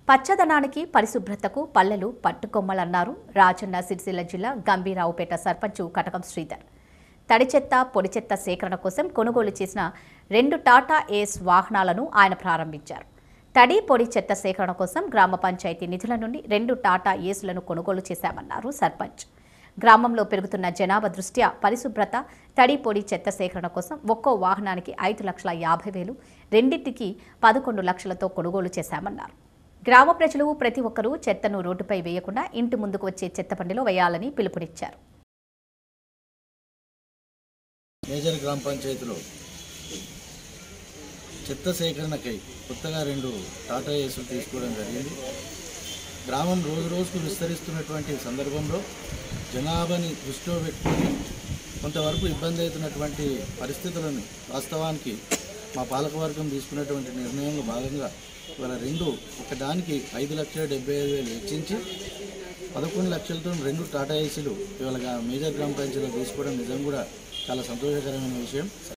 పచ్చదనానికి పరిశుభ్రతకు పల్లెలు పట్టుకొమ్మలన్నారు రాజన్న సిరిసిల్ల జిల్లా గంభీరావుపేట సర్పంచ్ కటకం శ్రీధర్ తడి చెత్త పొడి చెత్త సేకరణ కోసం కొనుగోలు చేసిన రెండు టాటా ఏస్ వాహనాలను ఆయన ప్రారంభించారు తడి పొడి చెత్త సేకరణ కోసం గ్రామ పంచాయతీ నిధుల నుండి రెండు టాటా ఏసులను కొనుగోలు చేశామన్నారు సర్పంచ్ గ్రామంలో పెరుగుతున్న జనాభా దృష్ట్యా పరిశుభ్రత తడి పొడి చెత్త సేకరణ కోసం ఒక్కో వాహనానికి ఐదు లక్షల యాభై వేలు రెండింటికి పదకొండు లక్షలతో కొనుగోలు చేశామన్నారు గ్రామ ప్రజలు ప్రతి ఒక్కరూ చెత్తను రోడ్డుపై వేయకుండా ఇంటి ముందుకు వచ్చే చెత్త బండిలో వేయాలని పిలుపునిచ్చారు మేజర్ గ్రామ పంచాయతీలో చెత్త సేకరణకై కొత్తగా రెండు టాటా ఏసులు తీసుకోవడం జరిగింది గ్రామం రోజు రోజుకు విస్తరిస్తున్నటువంటి సందర్భంలో జనాభాని దృష్టిలో పెట్టుకుని కొంతవరకు ఇబ్బంది అవుతున్నటువంటి పరిస్థితులను వాస్తవానికి మా పాలకవర్గం తీసుకున్నటువంటి నిర్ణయంలో భాగంగా ఇవాళ రెండు ఒకదానికి ఐదు లక్షల డెబ్బై ఐదు వేలు వెచ్చించి పదకొండు లక్షలతో రెండు టాటా ఏసీలు ఇవాళ మేజర్ గ్రామ పంచాయతీలో తీసుకోవడం నిజం కూడా చాలా సంతోషకరమైన విషయం